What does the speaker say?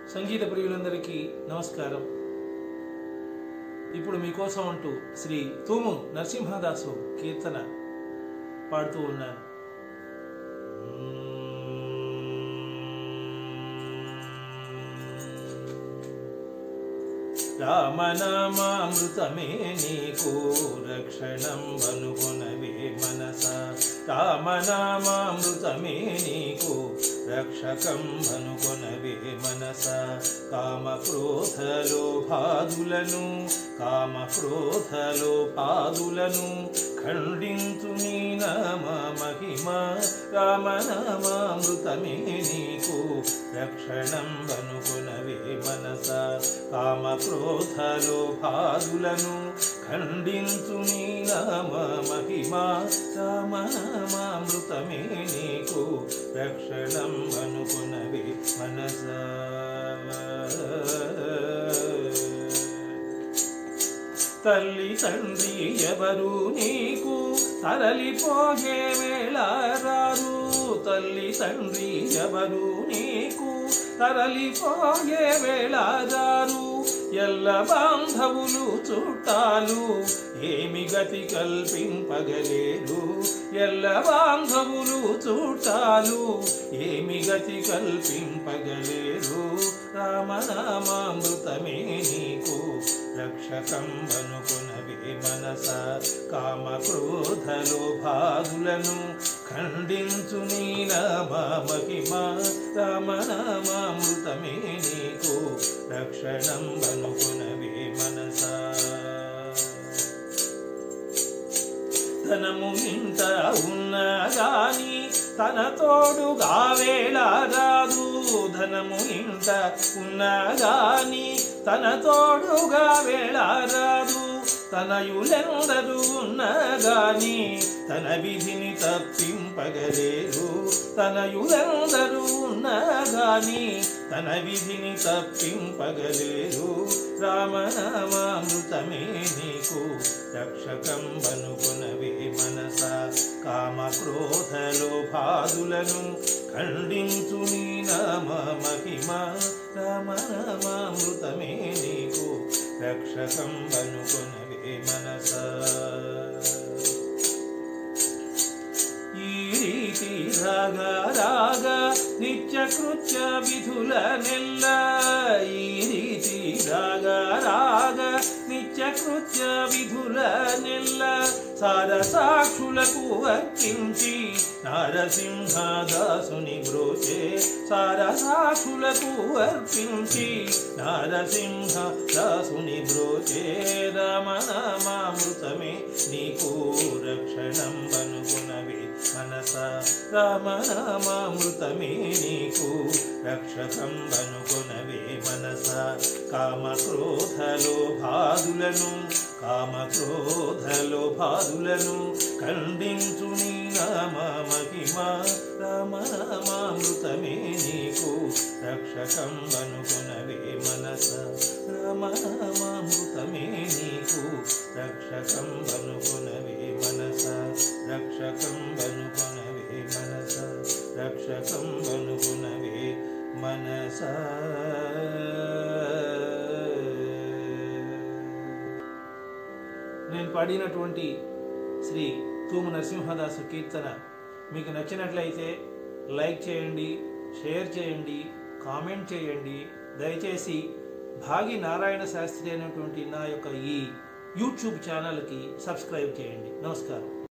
సంగీత ప్రియులందరికీ నమస్కారం ఇప్పుడు మీకోసం అంటూ శ్రీ తూము నరసింహదాసు కీర్తన పాడుతూ ఉన్నాను రామనామామృతమే నీకు రక్షణం వనుకొనవే మనస రామనామామృతమే నీకు రక్షకం వనుకొనవే మనస కామ క్రోధలో పాదులను కామ క్రోధలో పాదులను ఖండించు నీ నామ మహిమ రామనామామృతమే నీకు రక్షణం వనుకొనవే మనస కామ క్రోధలో పాదులను ఖండించు నీ నామ మహిమ రామనామామృతమే నీకు రక్షణం వనుకొనవే మనస తల్లి తండ్రి ఎవరు నీకు తరలిపోయే వేళ రారు తల్లి తండ్రి ఎవరు నీకు తరలిపోయే వేళ రారు ఎల్ల బాంధవులు చుట్టాలు ఏమి గతి కల్పింపగలేరు ఎల్ల బాంధవులు చుట్టాలు ఏమి గతి కల్పింపగలేరు రామనామామృతమే నీకు రక్షకం వనుకొనవే మనస కామ క్రోధలో బాధులను ఖండించు నీ నామ మహిమ రామనామామృతమే నీకు రక్షణం వనుకొనవే మనస ధనము ఇంట ఉన్నా గాని తన తోడుగా వేళ రాదు ధనము ఇంట ఉన్నా గాని తన తోడుగా వేళ రాదు తనయులెందరూ ఉన్నా గాని తన విధిని తప్పింపగలేరు తనయులెందరూ ఉన్నా గాని తన విధిని తప్పింపగలేరు రామనామామృతమే నీకు రక్షకం వనుకొనవే మనస కామ క్రోధలో బాధులను ఖండించు నీ నామ మహిమ రామనామామృతమే నీకు రక్షకం వనుకొనవే మనస ఈ రీతి రాగ రాగ నిత్య కృత్య విధుల నెల్ల ఈ రీతి రాగ రాగ నిత్య కృత్య విధుల నెల్ల సార సాక్షులకు అర్పించి నారసింహదాసుని బ్రోచే సార సాక్షులకు అర్పించి నారసింహ దాసుని బ్రోచే రామనామామృతమే నీకు రక్షణం వనుకునవే మనస రామనామామృతమే నీకు రక్షకం వనుకొనవే మనస కామ క్రోధలో బాధులను కామ క్రోధలో బాధులను ఖండించు నీ నామ మహిమ రామనామామృతమే నీకు రక్షకం వనుకొనవే మనస రామనామామృతమే నీకు రక్షకం వనుకొనవే మనస రక్షకం వనుకొనవే మనస రక్షకం వనుకొనవే మనస నేను పాడినటువంటి శ్రీ తూము నరసింహదాసు కీర్తన మీకు నచ్చినట్లయితే లైక్ చేయండి షేర్ చేయండి కామెంట్ చేయండి దయచేసి భాగి నారాయణ శాస్త్రి అనేటువంటి నా యొక్క ఈ యూట్యూబ్ ఛానల్కి సబ్స్క్రైబ్ చేయండి నమస్కారం